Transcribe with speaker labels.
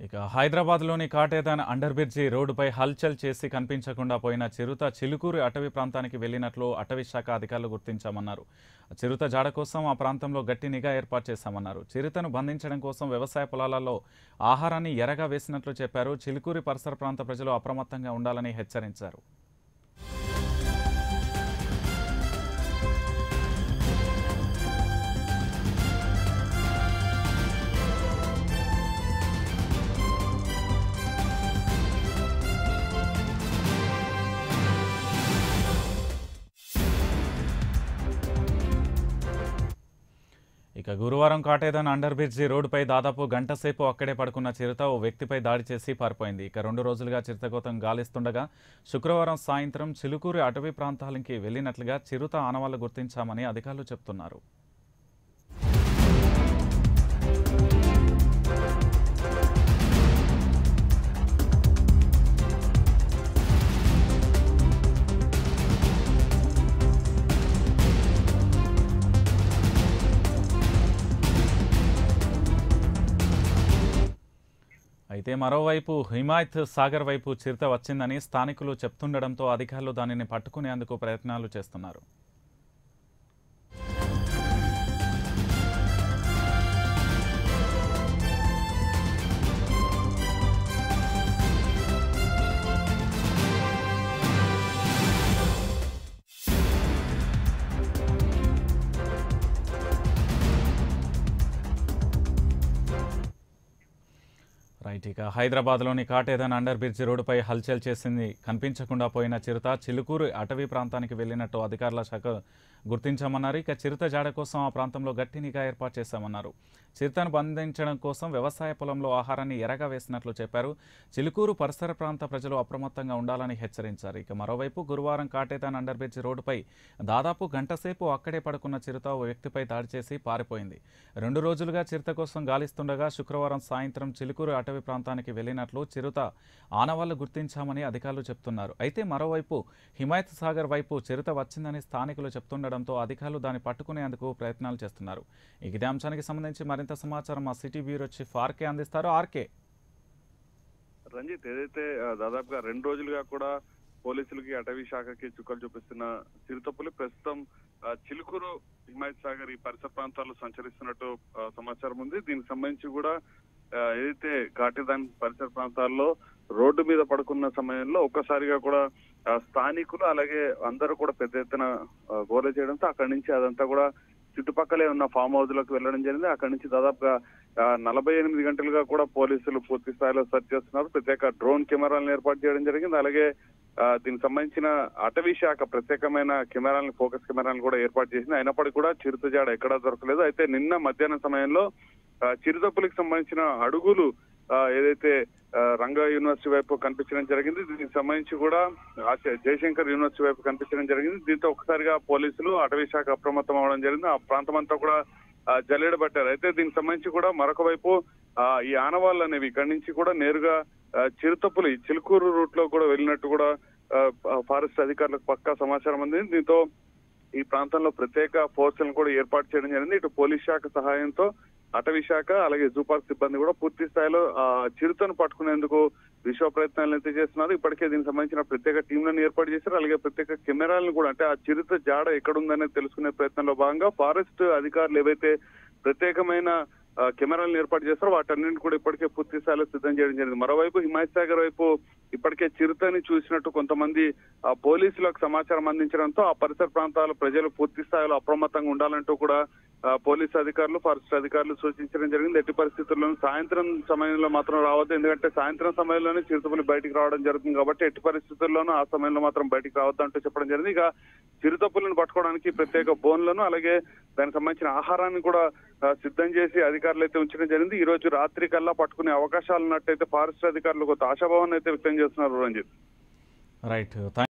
Speaker 1: ఇక హైదరాబాద్లోని Katedan under bridge రోడ్డుపై హల్చల్ చేసి కనిపించకుండా పోయిన చిరుత చిలుకూరు అటవీ ప్రాంతానికి వెళ్లినట్లు అటవీ శాఖ అధికారులు గుర్తించామన్నారు చిరుత జాడ కోసం ఆ ప్రాంతంలో గట్టి నిఘా ఏర్పాటు చేశామన్నారు చిరుతను బంధించడం కోసం వ్యవసాయ పొలాలలో ఆహారాన్ని ఎరగా వేసినట్లు చెప్పారు చిలుకూరి పరిసర ప్రాంత ప్రజలు అప్రమత్తంగా ఉండాలని హెచ్చరించారు ఇక గురువారం కాటేదాన్ అండర్ బ్రిడ్జి రోడ్డుపై దాదాపు గంట సేపు అక్కడే పడుకున్న చిరుత ఓ వ్యక్తిపై దాడి చేసి పారిపోయింది ఇక రెండు రోజులుగా చిరుతకోతం గాలిస్తుండగా శుక్రవారం సాయంత్రం చిలుకూరు అటవీ ప్రాంతాలకి వెళ్లినట్లుగా చిరుత ఆనవాళ్లు గుర్తించామని అధికారులు చెబుతున్నారు అయితే మరోవైపు హిమాయత్ సాగర్ వైపు చిరుత వచ్చిందని స్థానికులు చెప్తుండడంతో అధికారులు దానిని పట్టుకునేందుకు ప్రయత్నాలు చేస్తున్నారు రైట్ ఇక హైదరాబాద్లోని కాటేదాన్ అండర్ బ్రిడ్జి రోడ్డుపై హల్చల్ చేసింది కనిపించకుండా పోయిన చిరుత చిలుకూరు అటవీ ప్రాంతానికి వెళ్లినట్టు అధికారుల శాఖ గుర్తించామన్నారు ఇక చిరుత జాడ కోసం ఆ ప్రాంతంలో గట్టి నిఘా ఏర్పాటు చేశామన్నారు చిరుతను బంధించడం కోసం వ్యవసాయ పొలంలో ఆహారాన్ని ఎరగా వేసినట్లు చెప్పారు చిలుకూరు పరిసర ప్రాంత ప్రజలు అప్రమత్తంగా ఉండాలని హెచ్చరించారు ఇక మరోవైపు గురువారం కాటేదాన్ అండర్ బ్రిడ్జి రోడ్డుపై దాదాపు గంట సేపు అక్కడే పడుకున్న చిరుత ఓ వ్యక్తిపై దాడి చేసి పారిపోయింది రెండు రోజులుగా చిరుత కోసం గాలిస్తుండగా శుక్రవారం సాయంత్రం చిలుకూరు అటవీ ప్రాంతానికి వెళ్లినట్లు చిరుత ఆనవాళ్లు గుర్తించామని అధికారులు చెప్తున్నారు అయితే మరోవైపు హిమాయత్ సాగర్ వైపు చిరుత వచ్చిందని స్థానికులు చెప్తుండడంతో అధికారులు దాన్ని పట్టుకునేందుకు ప్రయత్నాలు చేస్తున్నారు ఇక ఇదే అంశానికి సంబంధించి మరింత సమాచారం మా సిటీ బ్యూరో చీఫ్ ఆర్కే అందిస్తారు ఆర్కే
Speaker 2: రంజిత్ ఏదైతే ఆ, దాదాపుగా రెండు రోజులుగా కూడా పోలీసులకి అటవీ శాఖకి చుక్కలు చూపిస్తున్న చిరుతపులి ప్రస్తుతం ఆ, చిలుకూరు హిమాయత్ సాగర్ ఈ పరిసర ప్రాంతాల్లో సంచరిస్తున్నట్టు ఆ, సమాచారం ఉంది దీనికి సంబంధించి కూడా ఆ, ఏదైతే ఘాటిదాన్ పరిసర ప్రాంతాల్లో రోడ్డు మీద పడుకున్న సమయంలో ఒక్కసారిగా కూడా ఆ, స్థానికులు అలాగే అందరూ కూడా పెద్ద ఎత్తున ఆ, గోల చేయడంతో అక్కడి నుంచి అదంతా కూడా చుట్టుపక్కలే ఉన్న ఫామ్ హౌస్ లోకి వెళ్ళడం జరిగింది అక్కడి నుంచి దాదాపుగా ఆ, నలభై ఎనిమిది గంటలుగా కూడా పోలీసులు పూర్తి స్థాయిలో సెర్చ్ చేస్తున్నారు ప్రత్యేక డ్రోన్ కెమెరాలను ఏర్పాటు చేయడం జరిగింది అలాగే ఆ, దీనికి సంబంధించిన అటవీ శాఖ ప్రత్యేకమైన కెమెరాలను ఫోకస్ కెమెరాలను కూడా ఏర్పాటు చేసింది అయినప్పటికీ కూడా చిరుత జాడ ఎక్కడా దొరకలేదు అయితే నిన్న మధ్యాహ్నం సమయంలో ఆ, చిరుతపులికి సంబంధించిన అడుగులు ఆ, ఏదైతే ఆ, రంగా యూనివర్సిటీ వైపు కనిపించడం జరిగింది దీనికి సంబంధించి కూడా ఆచ- జయశంకర్ యూనివర్సిటీ వైపు కనిపించడం జరిగింది దీంతో ఒకసారిగా పోలీసులు అటవీ శాఖ అప్రమత్తం అవడం జరిగింది ఆ ప్రాంతం అంతా కూడా ఆ, జల్లెడబట్టారు అయితే దీనికి సంబంధించి కూడా మరొక వైపు ఆ, ఈ ఆనవాళ్ళు అనేవి ఇక్కడి నుంచి కూడా నేరుగా ఆ, చిరుతపులి చిలుకూరు రూట్ లో కూడా వెళ్ళినట్టు కూడా ఆ, ఫారెస్ట్ అధికారులకు పక్కా సమాచారం అందింది దీంతో ఈ ప్రాంతంలో ప్రత్యేక ఫోర్సులను కూడా ఏర్పాటు చేయడం జరిగింది ఇటు పోలీస్ శాఖ సహాయంతో అటవీ శాఖ అలాగే జూ పార్క్ సిబ్బంది కూడా పూర్తి స్థాయిలో ఆ చిరుతను పట్టుకునేందుకు విశ్వ ప్రయత్నాలు అయితే చేస్తున్నారు ఇప్పటికే దీనికి సంబంధించిన ప్రత్యేక టీంలను ఏర్పాటు చేశారు అలాగే ప్రత్యేక కెమెరాలను కూడా అంటే ఆ చిరుత జాడ ఎక్కడుందనేది తెలుసుకునే ప్రయత్నంలో భాగంగా ఫారెస్ట్ అధికారులు ఏవైతే ప్రత్యేకమైన ఆ, కెమెరాలను ఏర్పాటు చేస్తారో వాటన్నింటిని కూడా ఇప్పటికే పూర్తి స్థాయిలో సిద్ధం చేయడం జరిగింది మరోవైపు హిమాయత్ సాగర్ వైపు ఇప్పటికే చిరుతని చూసినట్టు కొంతమంది ఆ, పోలీసులకు సమాచారం అందించడంతో ఆ పరిసర ప్రాంతాల ప్రజలు పూర్తి స్థాయిలో అప్రమత్తంగా ఉండాలంటూ కూడా ఆ, పోలీసు అధికారులు ఫారెస్ట్ అధికారులు సూచించడం జరిగింది ఎట్టి పరిస్థితుల్లోనూ సాయంత్రం సమయంలో మాత్రం రావద్దు ఎందుకంటే సాయంత్రం సమయంలోనే చిరుతపులి బయటికి రావడం జరుగుతుంది కాబట్టి ఎట్టి పరిస్థితుల్లోనూ ఆ సమయంలో మాత్రం బయటికి రావద్దు అంటూ చెప్పడం జరిగింది ఇక చిరుతపులను పట్టుకోవడానికి ప్రత్యేక బోన్లను అలాగే దానికి సంబంధించిన ఆహారాన్ని కూడా ఆ, సిద్ధం చేసి అధికారులు అయితే ఉంచడం జరిగింది ఈ రోజు రాత్రి కల్లా పట్టుకునే అవకాశాలు ఉన్నట్టయితే ఫారెస్ట్ అధికారులు కొంత ఆశాభావాన్ని అయితే వ్యక్తం చేస్తున్నారు రంజిత్
Speaker 1: రైట్